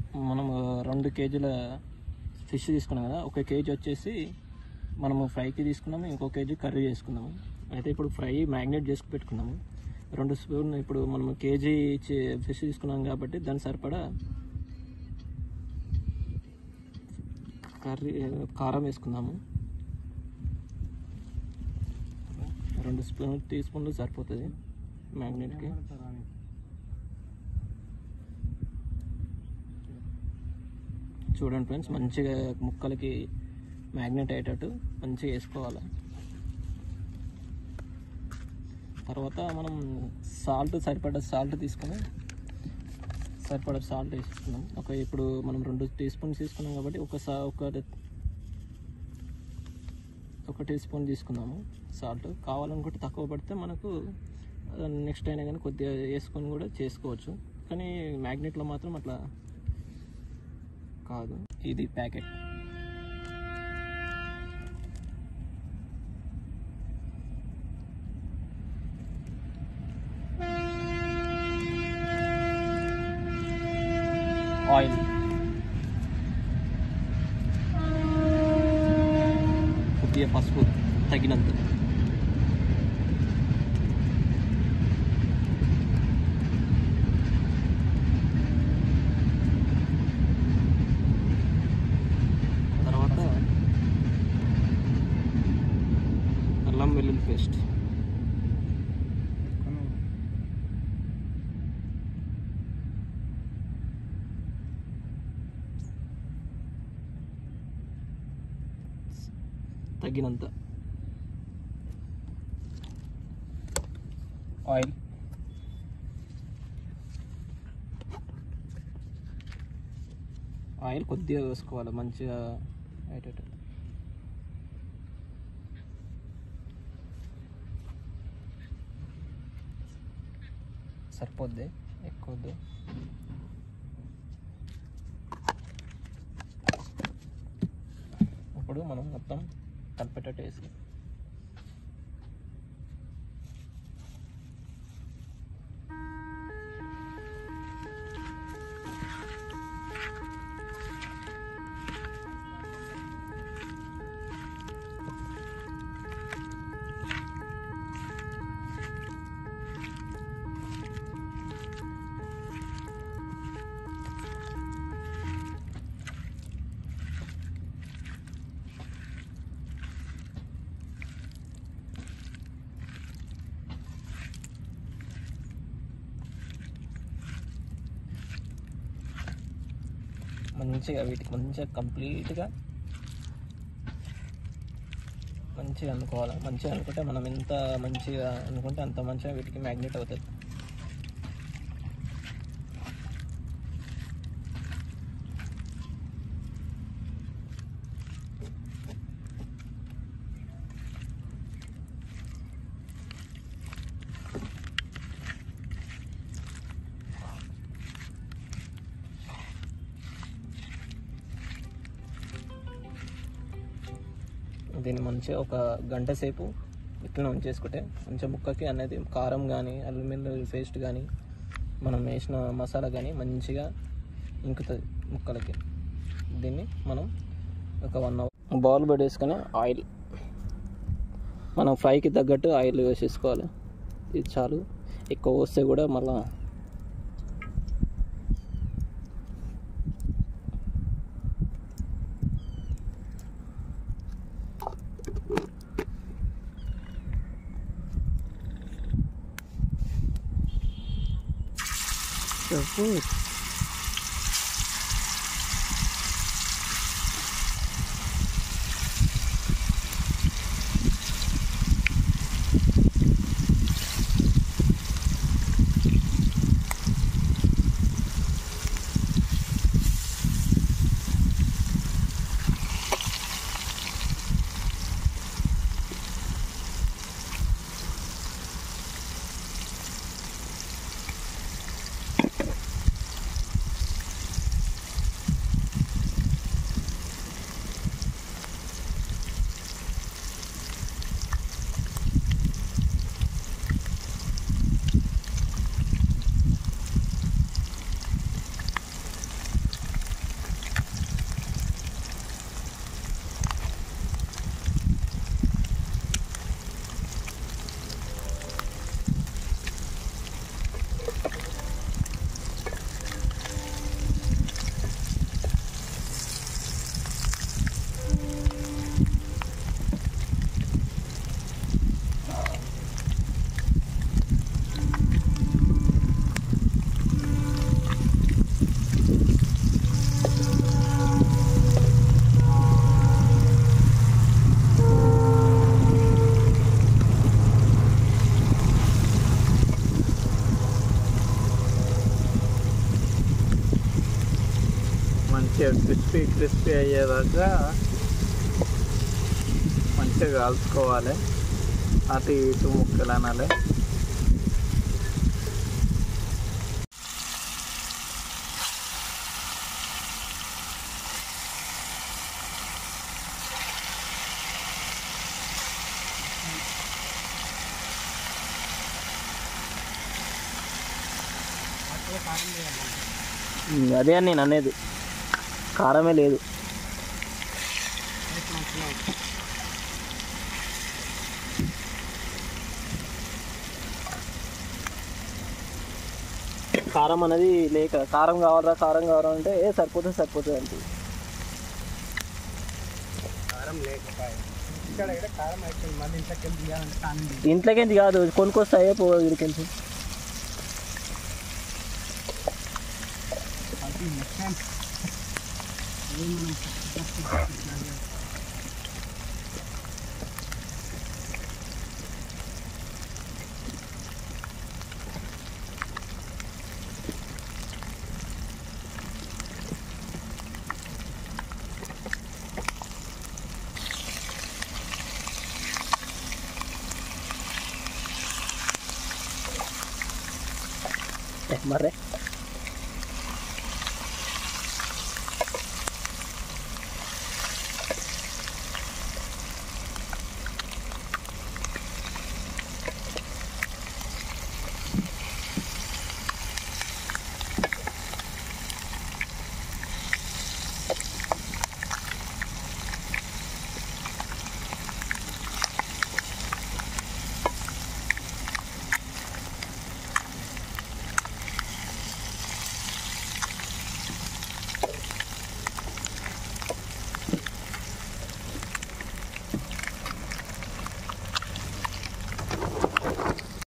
మనం రెండు కేజీల ఫిష్ తీసుకున్నాం కదా ఒక కేజీ వచ్చేసి మనము ఫ్రైకి తీసుకున్నాము ఇంకో కేజీ కర్రీ చేసుకున్నాము అయితే ఇప్పుడు ఫ్రై మ్యాగ్నేట్ చేసి పెట్టుకున్నాము రెండు స్పూన్ ఇప్పుడు మనం కేజీ ఫిష్ తీసుకున్నాం కాబట్టి దాని సరిపడా కర్రీ కారం వేసుకుందాము రెండు స్పూన్ టీ స్పూన్లు సరిపోతుంది మ్యాగ్నెట్కి చూడండి ఫ్రెండ్స్ మంచిగా ముక్కలకి మ్యాగ్నెట్ అయ్యేటట్టు మంచిగా వేసుకోవాలి తర్వాత మనం సాల్ట్ సరిపడ సాల్ట్ తీసుకొని సరిపడ సాల్ట్ వేసుకున్నాం ఒక ఇప్పుడు మనం రెండు టీ స్పూన్స్ తీసుకున్నాం కాబట్టి ఒక సా ఒక ఒక టీ స్పూన్ తీసుకున్నాము సాల్ట్ కావాలనుకుంటే తక్కువ పడితే మనకు నెక్స్ట్ అయినా కానీ కొద్దిగా వేసుకొని కూడా చేసుకోవచ్చు కానీ మ్యాగ్నెట్లో మాత్రం అట్లా కాదు ఇది ప్యాకెట్ ఆయిల్ కొద్దిగా పసుపు తగినంత తర్వాత అల్లం వెల్లుల్లి పేస్ట్ తగినంత ఆయిల్ ఆయిల్ కొద్దిగా వేసుకోవాలి మంచిగా అయ్యేటట్టు సరిపోద్ది ఎక్కువ వద్దు ఇప్పుడు మనం మొత్తం కలిపేటట్టు వేసి మంచిగా వీటికి మంచిగా కంప్లీట్గా మంచిగా అనుకోవాలి మంచిగా అనుకుంటే మనం ఎంత మంచిగా అనుకుంటే అంత మంచిగా వీటికి మ్యాగ్నెట్ అవుతుంది దీన్ని మంచిగా ఒక గంట సేపు ఇట్లా ఉంచేసుకుంటే మంచిగా ముక్కకి అనేది కారం కానీ అల్లం వెల్లుల్లి పేస్ట్ కానీ మనం వేసిన మసాలా కానీ మంచిగా ఇంకుతుంది ముక్కలకి దీన్ని మనం ఒక వన్ అవర్ బౌల్ పెట్టేసుకొని ఆయిల్ మనం ఫ్రైకి తగ్గట్టు ఆయిల్ వేసేసుకోవాలి ఇది చాలు ఎక్కువ వస్తే కూడా మళ్ళా చెప్పు మంచిగా క్రిస్పీ క్రిస్పీ అయ్యేదాకా మంచిగా కాల్చుకోవాలి అటు ఇటు ముక్కలు అనాలి ఉమ్, అదే అని నేను అనేది కారమే లేదు కారం అనేది లేక కారం కావాలా కారం కావాలా అంటే ఏ సరిపోతుంది సరిపోతుంది అంటే కారం లేకపోయి ఇక్కడ ఇక్కడ కారం అయిపోయింది మళ్ళీ ఇంట్లోకి వెళ్ళి తీయాలంటే తాను ఇంట్లోకేంది కాదు కొనుక్కొస్తాయే పో వీడికి నెక్స్ట్ టైం మర్రే